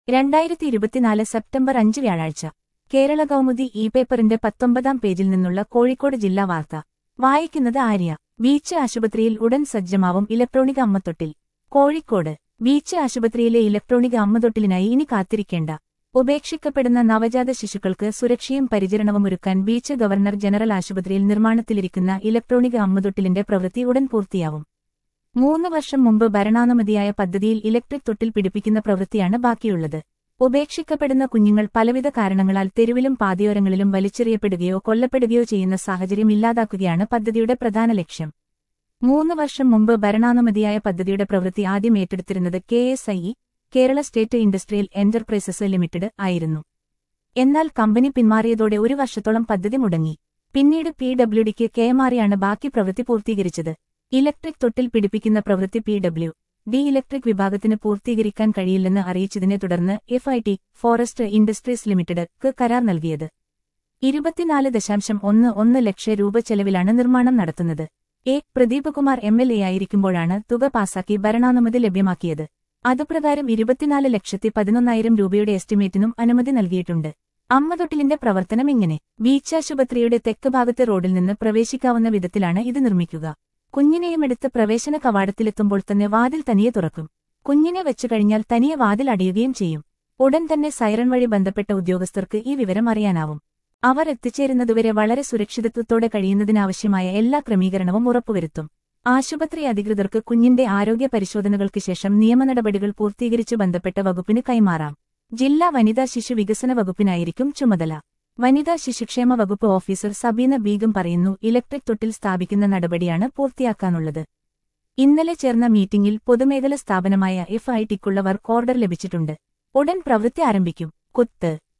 രണ്ടായിരത്തി ഇരുപത്തിനാല് സെപ്റ്റംബർ അഞ്ച് വ്യാഴാഴ്ച കേരള കൗമുദി ഇ പേപ്പറിന്റെ പത്തൊമ്പതാം പേജിൽ നിന്നുള്ള കോഴിക്കോട് ജില്ലാ വാർത്ത വായിക്കുന്നത് ആര്യ ബീച്ച് ആശുപത്രിയിൽ ഉടൻ സജ്ജമാവും ഇലക്ട്രോണിക് അമ്മത്തൊട്ടിൽ കോഴിക്കോട് ബീച്ച് ആശുപത്രിയിലെ ഇലക്ട്രോണിക് അമ്മത്തൊട്ടിലിനായി ഇനി കാത്തിരിക്കേണ്ട ഉപേക്ഷിക്കപ്പെടുന്ന നവജാത ശിശുക്കൾക്ക് സുരക്ഷയും പരിചരണവും ഒരുക്കാൻ ബീച്ച് ഗവർണർ ജനറൽ ആശുപത്രിയിൽ നിർമ്മാണത്തിലിരിക്കുന്ന ഇലക്ട്രോണിക് അമ്മത്തൊട്ടിലിന്റെ പ്രവൃത്തി ഉടൻ പൂർത്തിയാവും മൂന്ന് വർഷം മുമ്പ് ഭരണാനുമതിയായ പദ്ധതിയിൽ ഇലക്ട്രിക് തൊട്ടിൽ പിടിപ്പിക്കുന്ന പ്രവൃത്തിയാണ് ബാക്കിയുള്ളത് ഉപേക്ഷിക്കപ്പെടുന്ന കുഞ്ഞുങ്ങൾ പലവിധ കാരണങ്ങളാൽ തെരുവിലും പാതയോരങ്ങളിലും വലിച്ചെറിയപ്പെടുകയോ കൊല്ലപ്പെടുകയോ ചെയ്യുന്ന സാഹചര്യം ഇല്ലാതാക്കുകയാണ് പദ്ധതിയുടെ പ്രധാന ലക്ഷ്യം മൂന്ന് വർഷം മുമ്പ് ഭരണാനുമതിയായ പദ്ധതിയുടെ പ്രവൃത്തി ആദ്യം ഏറ്റെടുത്തിരുന്നത് K S I E Kerala state industrial enterprises limited ആയിരുന്നു എന്നാൽ കമ്പനി പിന്മാറിയതോടെ ഒരു വർഷത്തോളം പദ്ധതി മുടങ്ങി പിന്നീട് പി ഡബ്ല്യുഡിക്ക് കൈമാറിയാണ് ബാക്കി പ്രവൃത്തി പൂർത്തീകരിച്ചത് ഇലക്ട്രിക് തൊട്ടിൽ പിടിപ്പിക്കുന്ന പ്രവൃത്തി പി ഡബ്ല്യു ഡി ഇലക്ട്രിക് വിഭാഗത്തിന് പൂർത്തീകരിക്കാൻ കഴിയില്ലെന്ന് അറിയിച്ചതിനെ തുടർന്ന് F I T forest industries limited ക്ക് കരാർ നൽകിയത് ഇരുപത്തിനാല് ദശാംശം ഒന്ന് ഒന്ന് ലക്ഷം രൂപ ചെലവിലാണ് നിർമ്മാണം നടത്തുന്നത് A Pradeep Kumar M L A ആയിരിക്കുമ്പോഴാണ് തുക പാസാക്കി ഭരണാനുമതി ലഭ്യമാക്കിയത് അതുപ്രകാരം ഇരുപത്തിനാല് ലക്ഷത്തി പതിനൊന്നായിരം രൂപയുടെ എസ്റ്റിമേറ്റിനും അനുമതി നൽകിയിട്ടുണ്ട് അമ്മതൊട്ടിലിന്റെ പ്രവർത്തനം ഇങ്ങനെ ബീച്ചാശുപത്രിയുടെ തെക്ക് ഭാഗത്തെ റോഡിൽ നിന്ന് പ്രവേശിക്കാവുന്ന വിധത്തിലാണ് ഇത് നിർമ്മിക്കുക കുഞ്ഞിനെയും എടുത്ത് പ്രവേശന കവാടത്തിലെത്തുമ്പോൾ തന്നെ വാതിൽ തനിയെ തുറക്കും കുഞ്ഞിനെ വെച്ചു കഴിഞ്ഞാൽ തനിയെ വാതിൽ അടയുകയും ചെയ്യും ഉടൻ തന്നെ സൈറൺ വഴി ബന്ധപ്പെട്ട ഉദ്യോഗസ്ഥർക്ക് ഈ വിവരം അറിയാനാവും അവർ എത്തിച്ചേരുന്നതുവരെ വളരെ സുരക്ഷിതത്വത്തോടെ കഴിയുന്നതിനാവശ്യമായ എല്ലാ ക്രമീകരണവും ഉറപ്പുവരുത്തും ആശുപത്രി അധികൃതർക്ക് കുഞ്ഞിന്റെ ആരോഗ്യ പരിശോധനകൾക്ക് ശേഷം നിയമനടപടികൾ പൂർത്തീകരിച്ചു ബന്ധപ്പെട്ട വകുപ്പിന് കൈമാറാം ജില്ലാ വനിതാ ശിശു വികസന വകുപ്പിനായിരിക്കും ചുമതല വനിതാ ശിശുക്ഷേമ വകുപ്പ് ഓഫീസർ സബീന ബീഗം പറയുന്നു ഇലക്ട്രിക് തൊട്ടിൽ സ്ഥാപിക്കുന്ന നടപടിയാണ് പൂർത്തിയാക്കാനുള്ളത് ഇന്നലെ ചേർന്ന മീറ്റിംഗിൽ പൊതുമേഖല സ്ഥാപനമായ എഫ് ഐ ടിക്കുള്ള വർക്ക് ഓർഡർ ലഭിച്ചിട്ടുണ്ട് ഉടൻ പ്രവൃത്തി ആരംഭിക്കും കുത്ത്